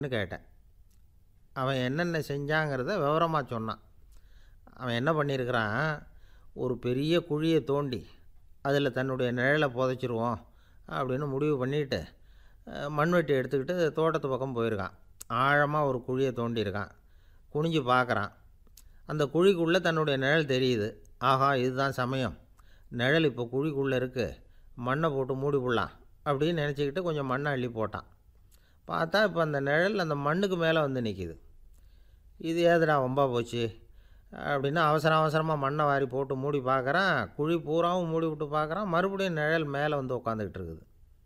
ன்னு கேட்டேன் அவன் என்னென்ன செஞ்சாங்கிறத விவரமாக சொன்னான் அவன் என்ன பண்ணியிருக்கிறான் ஒரு பெரிய குழியை தோண்டி அதில் தன்னுடைய நிழலை புதைச்சிருவோம் அப்படின்னு முடிவு பண்ணிட்டு அஹ், மண்வெட்டி எடுத்துக்கிட்டு தோட்டத்து பக்கம் போயிருக்கான் ஆழமாக ஒரு குழியை தோண்டியிருக்கான் குனிஞ்சு பார்க்குறான் அந்த குழிக்குள்ளே தன்னுடைய நிழல் தெரியுது ஆஹா இதுதான் சமயம் நிழல் இப்போ குழிக்குள்ளே இருக்குது மண்ணை போட்டு மூடி விடலாம் அப்படின்னு நினச்சிக்கிட்டு கொஞ்சம் மண்ணை அள்ளி போட்டான் பார்த்தா இப்போ அந்த நிழல் அந்த மண்ணுக்கு மேலே வந்து நிற்கிது இது ஏதுடா வம்பா போச்சு அப்படின்னு அவசர அவசரமாக மண்ணை வாரி போட்டு மூடி பார்க்குறான் குழி பூராவும் மூடி விட்டு பார்க்குறான் மறுபடியும் நிழல் மேலே வந்து உட்காந்துக்கிட்டு இருக்குது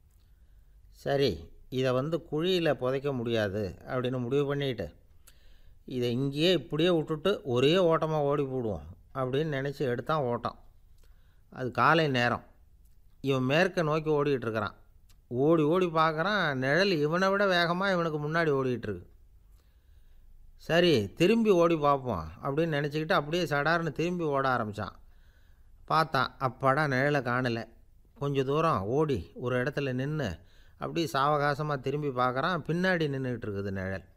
சரி இதை வந்து குழியில் புதைக்க முடியாது அப்படின்னு முடிவு பண்ணிட்டு இதை இங்கேயே இப்படியே விட்டுட்டு ஒரே ஓட்டமாக ஓடி போடுவோம் அப்படின்னு நினச்சி எடுத்தான் ஓட்டம் அது காலை நேரம் இவன் மேற்க நோக்கி ஓடிக்கிட்டு இருக்கிறான் ஓடி ஓடி பார்க்குறான் நிழல் இவனை விட வேகமாக இவனுக்கு முன்னாடி ஓடிக்கிட்டு இருக்கு சரி திரும்பி ஓடி பார்ப்போம் அப்படின்னு நினச்சிக்கிட்டு அப்படியே சடார்னு திரும்பி ஓட ஆரம்பித்தான் பார்த்தான் அப்பாடா நிழலை காணலை கொஞ்சம் தூரம் ஓடி ஒரு இடத்துல நின்று அப்படியே சாவகாசமாக திரும்பி பார்க்குறான் பின்னாடி நின்றுக்கிட்டு இருக்குது நிழல்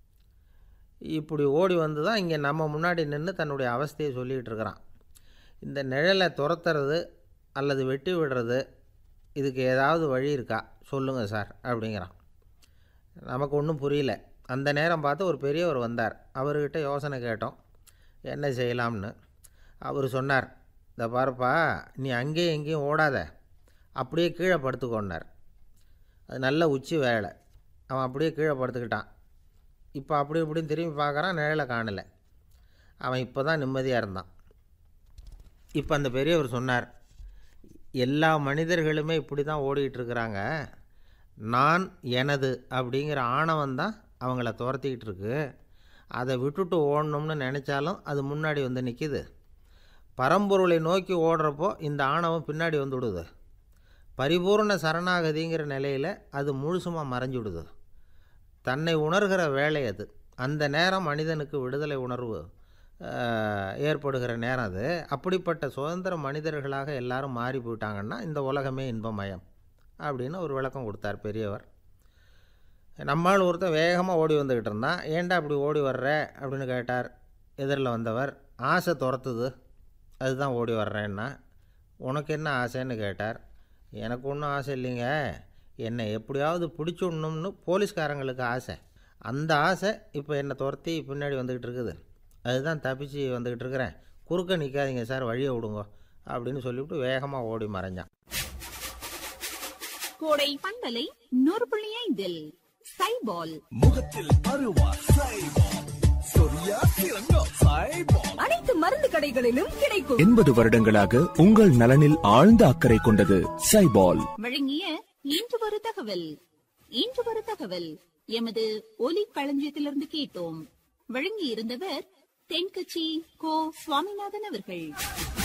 இப்படி ஓடி வந்து தான் இங்கே நம்ம முன்னாடி நின்று தன்னுடைய அவஸ்தையை சொல்லிகிட்டு இருக்கிறான் இந்த நிழலை துரத்துறது அல்லது வெட்டி விடுறது இதுக்கு ஏதாவது வழி இருக்கா சொல்லுங்கள் சார் அப்படிங்கிறான் நமக்கு ஒன்றும் புரியல அந்த நேரம் பார்த்து ஒரு பெரியவர் வந்தார் அவர்கிட்ட யோசனை கேட்டோம் என்ன செய்யலாம்னு அவர் சொன்னார் இந்த பாருப்பா நீ அங்கேயும் எங்கேயும் ஓடாத அப்படியே கீழே படுத்துக்கோன்னார் அது நல்ல உச்சி வேலை அவன் அப்படியே கீழே படுத்துக்கிட்டான் இப்போ அப்படி இப்படின்னு திரும்பி பார்க்குறான் நிழலை காணலை அவன் இப்போ தான் நிம்மதியாக இருந்தான் இப்போ அந்த பெரியவர் சொன்னார் எல்லா மனிதர்களுமே இப்படி தான் ஓடிக்கிட்டு இருக்கிறாங்க நான் எனது அப்படிங்கிற ஆணவம் தான் அவங்கள துரத்திக்கிட்டு இருக்கு அதை விட்டுட்டு ஓடணும்னு நினச்சாலும் அது முன்னாடி வந்து நிற்கிது பரம்பொருளை நோக்கி ஓடுறப்போ இந்த ஆணவம் பின்னாடி வந்து விடுது பரிபூர்ண சரணாகதிங்கிற நிலையில் அது முழுசுமாக மறைஞ்சுடுது தன்னை உணர்கிற வேலை அது அந்த நேரம் மனிதனுக்கு விடுதலை உணர்வு அஹ், ஏற்படுகிற நேரம் அது அப்படிப்பட்ட சுதந்திர மனிதர்களாக எல்லாரும் மாறி போயிட்டாங்கன்னா இந்த உலகமே இன்பமயம் அப்படின்னு ஒரு விளக்கம் கொடுத்தார் பெரியவர் நம்மால் ஒருத்தன் வேகமாக ஓடி வந்துக்கிட்டு இருந்தான் ஏன்டா அப்படி ஓடி வர்ற அப்படின்னு கேட்டார் எதிரில் வந்தவர் ஆசை துரத்துது அதுதான் ஓடி வர்றேன்னா உனக்கு என்ன ஆசைன்னு கேட்டார் எனக்கு ஒன்றும் ஆசை இல்லைங்க என்னை எப்படியாவது பிடிச்சுடணும்னு போலீஸ்காரங்களுக்கு ஆசை அந்த ஆசை இப்போ என்னை துரத்தி பின்னாடி வந்துக்கிட்டு இருக்குது அதுதான் தப்பிச்சு வந்துக்கிட்டு இருக்கிறேன் குறுக்க நிற்காதீங்க சார் வழியை விடுங்க அப்படின்னு சொல்லிவிட்டு வேகமாக ஓடி மறைஞ்சான் கோடை பண்பலை நூறு புள்ளி ஐந்தில் சைபால் முகத்தில் அருவா சைபால் சொரியா சிறங்க சைபால் அனைத்து மருந்து கடைகளிலும் கிடைக்கும் எண்பது வருடங்களாக உங்கள் நலனில் ஆழ்ந்த அக்கறை கொண்டது சைபால் வழங்கிய இன்று ஒரு தகவல் இன்று ஒரு தகவல் எமது ஒலி களஞ்சியத்திலிருந்து கேட்டோம் வழங்கி இருந்தவர் தென்கட்சி கோ சுவாமிநாதன் அவர்கள்